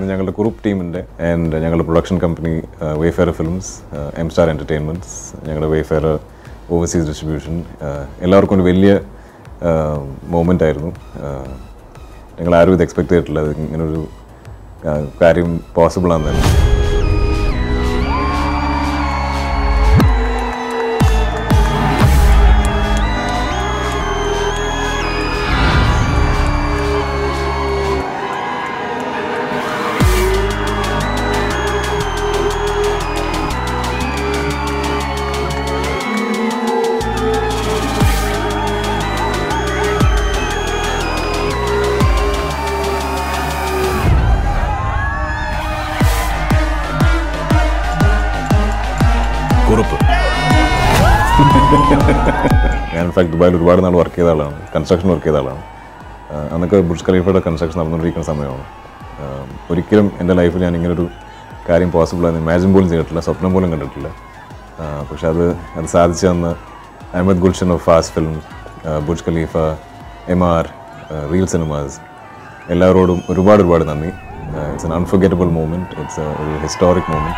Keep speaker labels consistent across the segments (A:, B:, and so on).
A: ഇന്ന് ഞങ്ങളുടെ ഗ്രൂപ്പ് ടീമിൻ്റെ ആൻഡ് ഞങ്ങളുടെ production company Wayfarer films M star entertainments ഞങ്ങളുടെ വേഫെയർ ഓവർസീസ് ഡിസ്ട്രിബ്യൂഷൻ എല്ലാവർക്കും ഒരു വലിയ മൂമെൻ്റ് ആയിരുന്നു ആഹ് ഞങ്ങൾ ആരും ഇത് എക്സ്പെക്ട് ചെയ്തിട്ടില്ല ഇത് ഇങ്ങനൊരു ആഹ് കാര്യം പോസിബിൾ ആണെന്ന് തന്നെ
B: കുറുപ്പ്
A: ഞാൻ ഇൻഫാക്ട് ദുബായിൽ ഒരുപാട് നാൾ വർക്ക് ചെയ്ത ആളാണ് കൺസ്ട്രക്ഷൻ വർക്ക് ചെയ്ത ആളാണ് ആഹ് അന്നൊക്കെ ബുർജ് ഖലീഫയുടെ കൺസ്ട്രക്ഷൻ നടന്നുകൊണ്ടിരിക്കുന്ന സമയമാണ് ആഹ് ഒരിക്കലും എൻ്റെ ലൈഫിൽ ഞാൻ ഇങ്ങനൊരു കാര്യം പോസിബിൾ ആണെന്ന് ഇമാജിൻ പോലും ചെയ്തിട്ടില്ല സ്വപ്നം പോലും കണ്ടിട്ടില്ല ആഹ് പക്ഷെ അത് അത് സാധിച്ചു തന്ന അഹമ്മദ് ഗുൽഷൻ ഓഫ് ഫാസ്റ്റ് film Burj Khalifa M R real cinemas എല്ലാവരോടും ഒരുപാട് ഒരുപാട് നന്ദി it's an unforgettable moment it's ഒരു ഹിസ്റ്റോറിക് മൂമെൻറ്റ്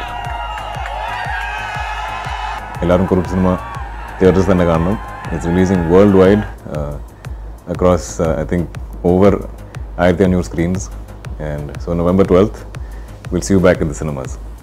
A: എല്ലാവരും കുറുപ്പ് സിനിമ തിയേറ്റേഴ്സ് തന്നെ കാണണം it's releasing worldwide across I think over ആയിരത്തി അഞ്ഞൂറ് screens and so November twelfth will see you back in the cinemas